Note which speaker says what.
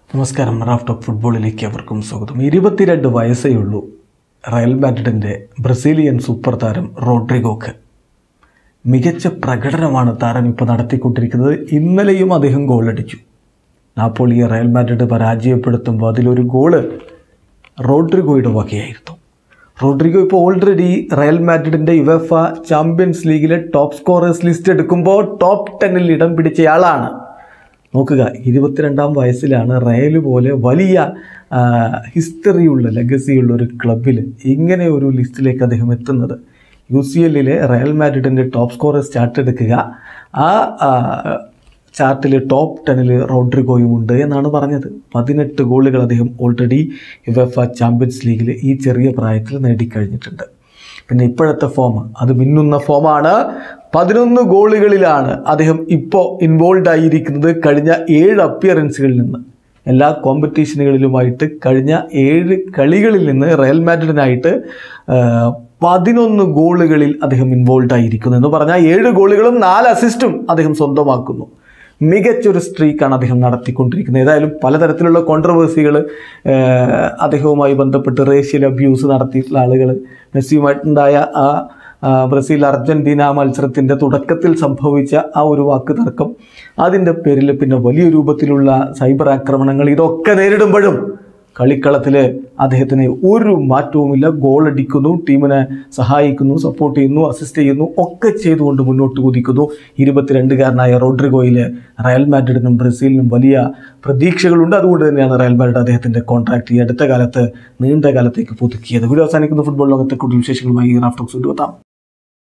Speaker 1: നമസ്കാരം Raf talk ഫുട്ബോളിലേക്ക് അവർക്കും സ്വാഗതം ഇരുപത്തിരണ്ട് വയസ്സേ ഉള്ളൂ റയൽ മാഡ്രിഡിൻ്റെ ബ്രസീലിയൻ സൂപ്പർ താരം റോഡ്രിഗോക്ക് മികച്ച പ്രകടനമാണ് താരം ഇപ്പോൾ നടത്തിക്കൊണ്ടിരിക്കുന്നത് ഇന്നലെയും അദ്ദേഹം ഗോളടിച്ചു നാപ്പോളിയെ റയൽ മാഡ്രിഡ് പരാജയപ്പെടുത്തുമ്പോൾ അതിലൊരു ഗോള് റോഡ്രിഗോയുടെ വകയായിരുന്നു റോഡ്രിഗോ ഇപ്പോൾ ഓൾറെഡി റയൽ മാഡ്രിഡിൻ്റെ യുവഫ ചാമ്പ്യൻസ് ലീഗിലെ ടോപ്പ് സ്കോറേഴ്സ് ലിസ്റ്റ് എടുക്കുമ്പോൾ ടോപ്പ് ടെന്നിൽ ഇടം പിടിച്ചയാളാണ് നോക്കുക ഇരുപത്തിരണ്ടാം വയസ്സിലാണ് റയൽ പോലെ വലിയ ആ, ഹിസ്റ്ററിയുള്ള ലെഗസിയുള്ള ഒരു ക്ലബിൽ ഇങ്ങനെ ഒരു ലിസ്റ്റിലേക്ക് അദ്ദേഹം എത്തുന്നത് യു സി എല്ലിലെ റയൽ മാഡ്രിഡിൻ്റെ ടോപ്പ് സ്കോറേഴ്സ് ചാർട്ട് എടുക്കുക ആ ആ, ചാർട്ടിൽ ടോപ്പ് ടെന്നിൽ റോഡ്രിഗോയും ഉണ്ട് എന്നാണ് പറഞ്ഞത് പതിനെട്ട് ഗോളുകൾ അദ്ദേഹം ഓൾറെഡി യുവഫ ചാമ്പ്യൻസ് ലീഗിൽ ഈ ചെറിയ പ്രായത്തിൽ നേടിക്കഴിഞ്ഞിട്ടുണ്ട് പിന്നെ ഇപ്പോഴത്തെ ഫോം അത് മിന്നുന്ന ഫോമാണ് പതിനൊന്ന് ഗോളുകളിലാണ് അദ്ദേഹം ഇപ്പോൾ ഇൻവോൾവ് ആയിരിക്കുന്നത് കഴിഞ്ഞ ഏഴ് അപ്പിയറൻസുകളിൽ നിന്ന് എല്ലാ കോമ്പറ്റീഷനുകളിലുമായിട്ട് കഴിഞ്ഞ ഏഴ് കളികളിൽ നിന്ന് റയൽ മാഡ്രിഡിനായിട്ട് ആ, പതിനൊന്ന് ഗോളുകളിൽ അദ്ദേഹം ഇൻവോൾവ് ആയിരിക്കുന്നു എന്ന് പറഞ്ഞാൽ ഏഴ് ഗോളുകളും നാല് അസിസ്റ്റും അദ്ദേഹം സ്വന്തമാക്കുന്നു മികച്ചൊരു സ്ട്രീക്കാണ് അദ്ദേഹം നടത്തിക്കൊണ്ടിരിക്കുന്നത് ഏതായാലും പലതരത്തിലുള്ള കോൺട്രവേഴ്സികൾ അദ്ദേഹവുമായി ബന്ധപ്പെട്ട് റേഷ്യൽ അബ്യൂസ് നടത്തിയിട്ടുള്ള ആളുകൾ മെസ്സിയുമായിട്ടുണ്ടായ ആ ആ, ബ്രസീൽ അർജന്റീന മത്സരത്തിൻ്റെ തുടക്കത്തിൽ സംഭവിച്ച ആ ഒരു വാക്ക് തർക്കം അതിൻ്റെ പേരിൽ പിന്നെ വലിയ രൂപത്തിലുള്ള സൈബർ ആക്രമണങ്ങൾ ഇതൊക്കെ നേരിടുമ്പോഴും കളിക്കളത്തിൽ അദ്ദേഹത്തിന് ഒരു മാറ്റവുമില്ല ഗോൾ അടിക്കുന്നു ടീമിനെ സഹായിക്കുന്നു സപ്പോർട്ട് ചെയ്യുന്നു അസിസ്റ്റ് ചെയ്യുന്നു ഒക്കെ ചെയ്തുകൊണ്ട് മുന്നോട്ട് കുതിക്കുന്നു ഇരുപത്തിരണ്ടുകാരനായ റോഡ്രിഗോയിൽ റയൽ മാഡ്രിഡിനും ബ്രസീലിനും വലിയ പ്രതീക്ഷകളുണ്ട് അതുകൊണ്ട് തന്നെയാണ് റയൽ മാഡ്രിഡ് അദ്ദേഹത്തിൻ്റെ കോൺട്രാക്ട് ഈ അടുത്ത കാലത്ത് നീണ്ട കാലത്തേക്ക് പുതുക്കിയത് വീഡിയോ അവസാനിക്കുന്ന ഫുട്ബോൾ ലോകത്തെ കൂടുതൽ വിശേഷങ്ങളുമായി റാഫ്റ്റോക്സ് കൊണ്ടുവെത്താം